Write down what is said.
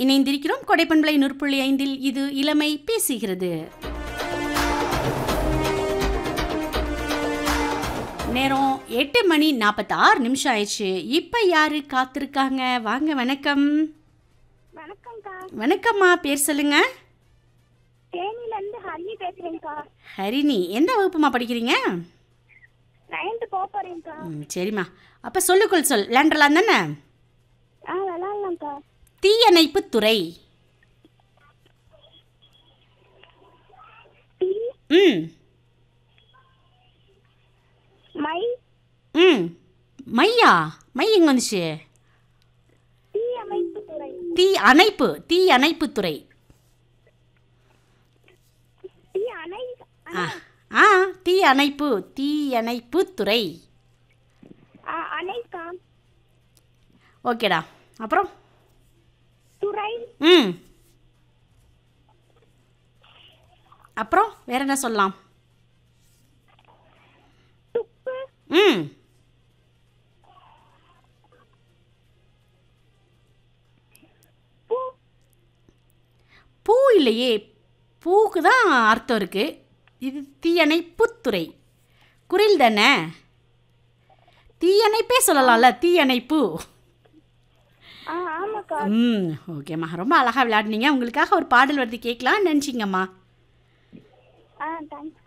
இணைந்திருக்கிறோம் கொடைப்பண்பளை நூற்புள்ளி ஐந்தில் இது இளமை பேசுகிறது நேரம் எட்டு மணி நாற்பத்தாறு நிமிஷம் ஆயிடுச்சு இப்போ யாரு காத்திருக்காங்க வாங்க வணக்கம் வணக்கம்க்கா வணக்கம்மா பேர் சொல்லுங்க தேனில இருந்து ஹரிணி பேசுறேன்க்கா ஹரிணி எந்த வகுப்புமா படிக்கிறீங்க நைன்த்து போக போறேன்க்கா ம், சரிம்மா அப்போ சொல்லுக்குள் சொல் விளையாண்டலாம் தானே ஆ விளாட்லாம்க்கா தீயணைப்புத் துறை டீ ம் மை ம் மையா மை எங்கே வந்துச்சு தீ அமைப்பு துறை தீ அணைப்பு தீ அணைப்புத் துறை டீ அணை ஆ ஆ தீ அணைப்பு தீ அணைப்புத் துறை ஆ, அணைக்கா ஓகேடா அப்புறம் துறை ம் அப்புறம் வேற என்ன சொல்லலாம் துப்பு ம் பூ பூ இல்லையே பூக்கு தான் அர்த்தம் இருக்குது இது தீயணைப்புத்துறை குரில் தானே தீயணைப்பே சொல்லலாம்ல தீயணைப்பு ஆ ஆமாக்கா ம் ஓகேம்மா ரொம்ப அழகாக விளையாடுனீங்க உங்களுக்காக ஒரு பாடல் வருது கேட்கலாம் நினச்சிங்கம்மா ஆ தேங்க்ஸ்